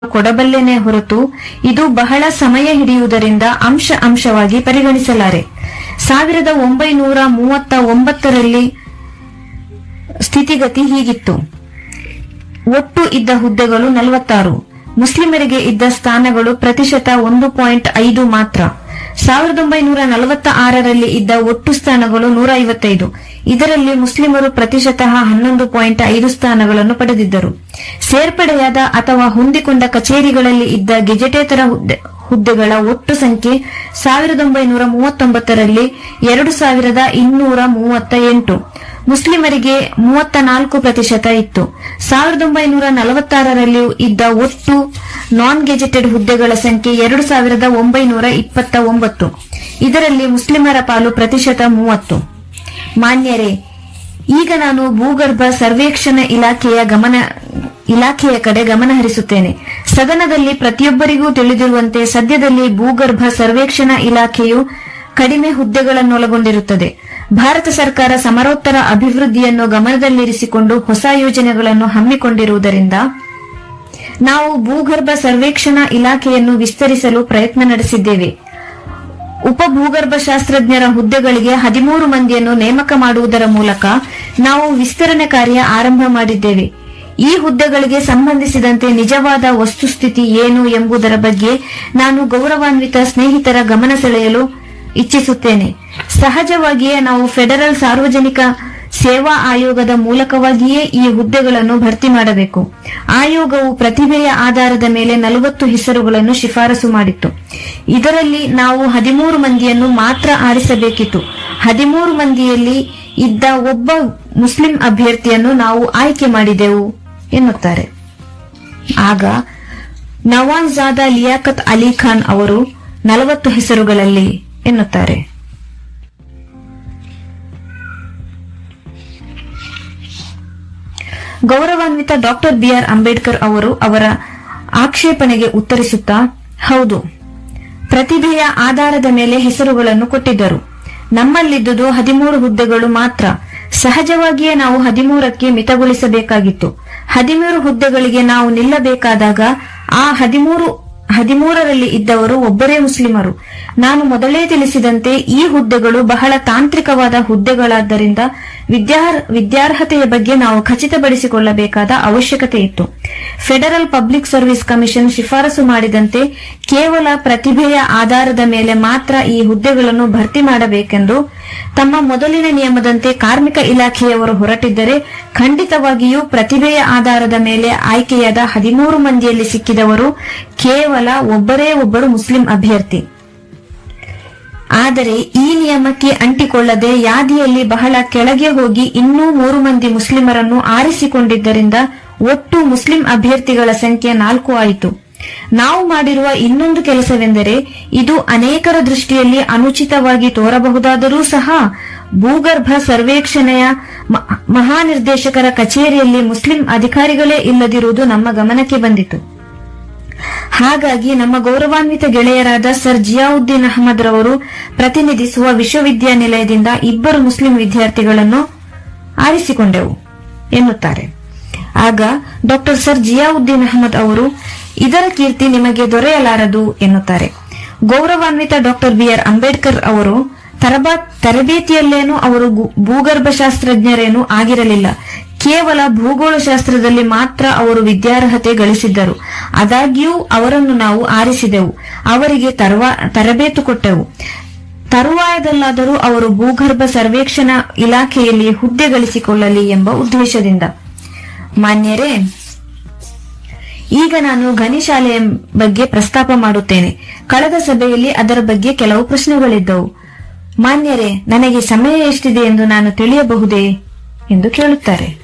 ಕೊಡಬಲ್ಲೆನೇ ಹೊರತು ಇದು ಬಹಳ ಸಮಯ ಹಿಡಿಯುವುದರಿಂದ ಅಂಶ ಅಂಶವಾಗಿ ಪರಿಗಣಿಸಲಾರೆ ಸಾವಿರದ ಒಂಬೈನೂರ ಮೂವತ್ತ ಒಂಬತ್ತರಲ್ಲಿ ಸ್ಥಿತಿಗತಿ ಹೀಗಿತ್ತು ಒಟ್ಟು ಇದ್ದ ಹುದ್ದೆಗಳು ನಲವತ್ತಾರು ಮುಸ್ಲಿಮರಿಗೆ ಇದ್ದ ಸ್ಥಾನಗಳು ಪ್ರತಿಶತ ಒಂದು ಪಾಯಿಂಟ್ ಐದು ಮಾತ್ರ ಸಾವಿರದ ಒಂಬೈನೂರ ನಲವತ್ತ ಆರರಲ್ಲಿ ಇದ್ದ ಒಟ್ಟು ಸ್ಥಾನಗಳು ನೂರ ಐವತ್ತೈದು ಇದರಲ್ಲಿ ಮುಸ್ಲಿಮರು ಪ್ರತಿಶತ ಹನ್ನೊಂದು ಪಾಯಿಂಟ್ ಐದು ಸ್ಥಾನಗಳನ್ನು ಪಡೆದಿದ್ದರು ಸೇರ್ಪಡೆಯಾದ ಅಥವಾ ಹೊಂದಿಕೊಂಡ ಕಚೇರಿಗಳಲ್ಲಿ ಇದ್ದ ಗೆಜೆಟೇತರ ಹುದ್ದೆ ಹುದ್ದೆಗಳ ಒಟ್ಟು ಸಂಖ್ಯೆ ಸಾವಿರದ ಒಂಬೈನೂರ ಮೂವತ್ತೊಂಬತ್ತರಲ್ಲಿ ಎರಡು ಸಾವಿರದ ಇನ್ನೂರ ಮೂವತ್ತ ಎಂಟು ಮುಸ್ಲಿಮರಿಗೆ ಮೂವತ್ತ ನಾಲ್ಕು ಪ್ರತಿಶತ ಇತ್ತು ಸಾವಿರದ ಒಂಬೈನೂರ ನಲವತ್ತಾರರಲ್ಲಿ ಇದ್ದ ಒಟ್ಟು ನಾನ್ ಗೆಜೆಟೆಡ್ ಹುದ್ದೆಗಳ ಸಂಖ್ಯೆ ಎರಡು ಸಾವಿರದ ಒಂಬೈನೂರ ಇಪ್ಪತ್ತ ಒಂಬತ್ತು ಇದರಲ್ಲಿ ಮುಸ್ಲಿಮರ ಪಾಲು ಪ್ರತಿಶತ ಮೂವತ್ತು ಮಾನ್ಯರೇ ಈಗ ನಾನು ಭೂಗರ್ಭ ಸರ್ವೇಕ್ಷಣಾ ಇಲಾಖೆಯ ಗಮನ ಇಲಾಖೆಯ ಕಡೆ ಗಮನ ಹರಿಸುತ್ತೇನೆ ಸದನದಲ್ಲಿ ಪ್ರತಿಯೊಬ್ಬರಿಗೂ ತಿಳಿದಿರುವಂತೆ ಸದ್ಯದಲ್ಲಿ ಭೂಗರ್ಭ ಸರ್ವೇಕ್ಷಣಾ ಇಲಾಖೆಯು ಕಡಿಮೆ ಹುದ್ದೆಗಳನ್ನೊಳಗೊಂಡಿರುತ್ತದೆ ಭಾರತ ಸರ್ಕಾರ ಸಮರೋತ್ತರ ಅಭಿವೃದ್ಧಿಯನ್ನು ಗಮನದಲ್ಲಿರಿಸಿಕೊಂಡು ಹೊಸ ಯೋಜನೆಗಳನ್ನು ಹಮ್ಮಿಕೊಂಡಿರುವುದರಿಂದ ನಾವು ಭೂಗರ್ಭ ಸರ್ವೇಕ್ಷಣಾ ಇಲಾಖೆಯನ್ನು ವಿಸ್ತರಿಸಲು ಪ್ರಯತ್ನ ನಡೆಸಿದ್ದೇವೆ ಉಪ ಭೂಗರ್ಭ ಶಾಸ್ತ್ರಜ್ಞರ ಹುದ್ದೆಗಳಿಗೆ ಹದಿಮೂರು ಮಂದಿಯನ್ನು ನೇಮಕ ಮಾಡುವುದರ ಮೂಲಕ ನಾವು ವಿಸ್ತರಣೆ ಕಾರ್ಯ ಆರಂಭ ಮಾಡಿದ್ದೇವೆ ಈ ಹುದ್ದೆಗಳಿಗೆ ಸಂಬಂಧಿಸಿದಂತೆ ನಿಜವಾದ ವಸ್ತುಸ್ಥಿತಿ ಏನು ಎಂಬುದರ ಬಗ್ಗೆ ನಾನು ಗೌರವಾನ್ವಿತ ಸ್ನೇಹಿತರ ಗಮನ ಸೆಳೆಯಲು ಇಚ್ಛಿಸುತ್ತೇನೆ ಸಹಜವಾಗಿಯೇ ನಾವು ಫೆಡರಲ್ ಸಾರ್ವಜನಿಕ ಸೇವಾ ಆಯೋಗದ ಮೂಲಕವಾಗಿಯೇ ಈ ಹುದ್ದೆಗಳನ್ನು ಭರ್ತಿ ಮಾಡಬೇಕು ಆಯೋಗವು ಪ್ರತಿಭೆಯ ಆಧಾರದ ಮೇಲೆ ನಲವತ್ತು ಹೆಸರುಗಳನ್ನು ಶಿಫಾರಸು ಮಾಡಿತ್ತು ಇದರಲ್ಲಿ ನಾವು ಹದಿಮೂರು ಮಂದಿಯನ್ನು ಮಾತ್ರ ಆರಿಸಬೇಕಿತ್ತು ಹದಿಮೂರು ಮಂದಿಯಲ್ಲಿ ಇದ್ದ ಒಬ್ಬ ಮುಸ್ಲಿಂ ಅಭ್ಯರ್ಥಿಯನ್ನು ನಾವು ಆಯ್ಕೆ ಮಾಡಿದೆವು ಎನ್ನುತ್ತಾರೆ ಆಗ ನವಾಜಾದ ಲಿಯಾಕತ್ ಅಲಿ ಖಾನ್ ಅವರು ನಲವತ್ತು ಹೆಸರುಗಳಲ್ಲಿ ಎನ್ನುತ್ತಾರೆ ಗೌರವಾನ್ವಿತ ಡಾಕ್ಟರ್ ಬಿಆರ್ ಅಂಬೇಡ್ಕರ್ ಅವರು ಅವರ ಆಕ್ಷೇಪಣೆಗೆ ಉತ್ತರಿಸುತ್ತಾ ಹೌದು ಪ್ರತಿಭೆಯ ಆಧಾರದ ಮೇಲೆ ಹೆಸರುಗಳನ್ನು ಕೊಟ್ಟಿದ್ದರು ನಮ್ಮಲ್ಲಿದ್ದುದು ಹದಿಮೂರು ಹುದ್ದೆಗಳು ಮಾತ್ರ ಸಹಜವಾಗಿಯೇ ನಾವು ಹದಿಮೂರಕ್ಕೆ ಮಿತಗೊಳಿಸಬೇಕಾಗಿತ್ತು ಹದಿಮೂರು ಹುದ್ದೆಗಳಿಗೆ ನಾವು ನಿಲ್ಲಬೇಕಾದಾಗ ಆ ಹದಿಮೂರು ಹದಿಮೂರರಲ್ಲಿ ಇದ್ದವರು ಒಬ್ಬರೇ ಮುಸ್ಲಿಮರು ನಾನು ಮೊದಲೇ ತಿಳಿಸಿದಂತೆ ಈ ಹುದ್ದೆಗಳು ಬಹಳ ತಾಂತ್ರಿಕವಾದ ಹುದ್ದೆಗಳಾದ್ದರಿಂದ ವಿದ್ಯಾರ್ ವಿದ್ಯಾರ್ಹತೆಯ ಬಗ್ಗೆ ನಾವು ಖಚಿತಪಡಿಸಿಕೊಳ್ಳಬೇಕಾದ ಅವಶ್ಯಕತೆ ಇತ್ತು ಫೆಡರಲ್ ಪಬ್ಲಿಕ್ ಸರ್ವಿಸ್ ಕಮಿಷನ್ ಶಿಫಾರಸು ಮಾಡಿದಂತೆ ಕೇವಲ ಪ್ರತಿಭೆಯ ಆಧಾರದ ಮೇಲೆ ಮಾತ್ರ ಈ ಹುದ್ದೆಗಳನ್ನು ಭರ್ತಿ ಮಾಡಬೇಕೆಂದು ತಮ್ಮ ಮೊದಲಿನ ನಿಯಮದಂತೆ ಕಾರ್ಮಿಕ ಇಲಾಖೆಯವರು ಹೊರಟಿದ್ದರೆ ಖಂಡಿತವಾಗಿಯೂ ಪ್ರತಿಭೆಯ ಆಧಾರದ ಮೇಲೆ ಆಯ್ಕೆಯಾದ ಹದಿಮೂರು ಮಂದಿಯಲ್ಲಿ ಸಿಕ್ಕಿದವರು ಕೇವಲ ಒಬ್ಬರೇ ಒಬ್ಬರು ಮುಸ್ಲಿಂ ಅಭ್ಯರ್ಥಿ ಆದರೆ ಈ ನಿಯಮಕ್ಕೆ ಅಂಟಿಕೊಳ್ಳದೆ ಯಾದಿಯಲ್ಲಿ ಬಹಳ ಕೆಳಗೆ ಹೋಗಿ ಇನ್ನೂ ಮೂರು ಮಂದಿ ಮುಸ್ಲಿಮರನ್ನು ಆರಿಸಿಕೊಂಡಿದ್ದರಿಂದ ಒಟ್ಟು ಮುಸ್ಲಿಂ ಅಭ್ಯರ್ಥಿಗಳ ಸಂಖ್ಯೆ ನಾಲ್ಕು ಆಯಿತು ನಾವು ಮಾಡಿರುವ ಇನ್ನೊಂದು ಕೆಲಸವೆಂದರೆ ಇದು ಅನೇಕರ ದೃಷ್ಟಿಯಲ್ಲಿ ಅನುಚಿತವಾಗಿ ತೋರಬಹುದಾದರೂ ಸಹ ಭೂಗರ್ಭ ಸರ್ವೇಕ್ಷಣೆಯ ಮ- ಮಹಾನಿರ್ದೇಶಕರ ಕಚೇರಿಯಲ್ಲಿ ಮುಸ್ಲಿಂ ಅಧಿಕಾರಿಗಳೇ ಇಲ್ಲದಿರುವುದು ನಮ್ಮ ಗಮನಕ್ಕೆ ಬಂದಿತು ಹಾಗಾಗಿ ನಮ್ಮ ಗೌರವಾನ್ವಿತ ಗೆಳೆಯರಾದ ಸರ್ ಜಿಯಾವುದ್ದೀನ್ ಅಹಮದ್ ರವರು ಪ್ರತಿನಿಧಿಸುವ ವಿಶ್ವವಿದ್ಯಾನಿಲಯದಿಂದ ಇಬ್ಬರು ಮುಸ್ಲಿಂ ವಿದ್ಯಾರ್ಥಿಗಳನ್ನು ಆರಿಸಿಕೊಂಡೆವು ಎನ್ನುತ್ತಾರೆ ಆಗ ಡಾಕ್ಟರ್ ಸರ್ ಜಿಯಾವುದ್ದೀನ್ ಅಹಮದ್ ಅವರು ಇದರ ಕೀರ್ತಿ ನಿಮಗೆ ದೊರೆಯಲಾರದು ಎನ್ನುತ್ತಾರೆ ಗೌರವಾನ್ವಿತ ಡಾಕ್ಟರ್ ಬಿಆರ್ ಅಂಬೇಡ್ಕರ್ ಅವರು ತರಬಾ ತರಬೇತಿಯಲ್ಲೇನೂ ಅವರು ಗು- ಭೂಗರ್ಭಶಾಸ್ತ್ರಜ್ಞರೇನೂ ಆಗಿರಲಿಲ್ಲ ಕೇವಲ ಭೂಗೋಳಶಾಸ್ತ್ರದಲ್ಲಿ ಮಾತ್ರ ಅವರು ವಿದ್ಯಾರ್ಹತೆ ಗಳಿಸಿದ್ದರು ಆದಾಗ್ಯೂ ಅವರನ್ನು ನಾವು ಆರಿಸಿದೆವು ಅವರಿಗೆ ತರವಾ ತರಬೇತು ಕೊಟ್ಟೆವು ತರುವಾಯದಲ್ಲಾದರೂ ಅವರು ಭೂಗರ್ಭ ಸರ್ವೇಕ್ಷಣಾ ಇಲಾಖೆಯಲ್ಲಿ ಹುದ್ದೆ ಗಳಿಸಿಕೊಳ್ಳಲಿ ಎಂಬ ಉದ್ದೇಶದಿಂದ ಮಾನ್ಯರೇ ಈಗ ನಾನು ಗಣಿ ಶಾಲೆಯ ಬಗ್ಗೆ ಪ್ರಸ್ತಾಪ ಮಾಡುತ್ತೇನೆ ಕಳೆದ ಸಭೆಯಲ್ಲಿ ಅದರ ಬಗ್ಗೆ ಕೆಲವು ಪ್ರಶ್ನೆಗಳಿದ್ದವು ಮಾನ್ಯರೇ ನನಗೆ ಸಮಯ ಎಷ್ಟಿದೆ ಎಂದು ನಾನು ತಿಳಿಯಬಹುದೇ ಎಂದು ಕೇಳುತ್ತಾರೆ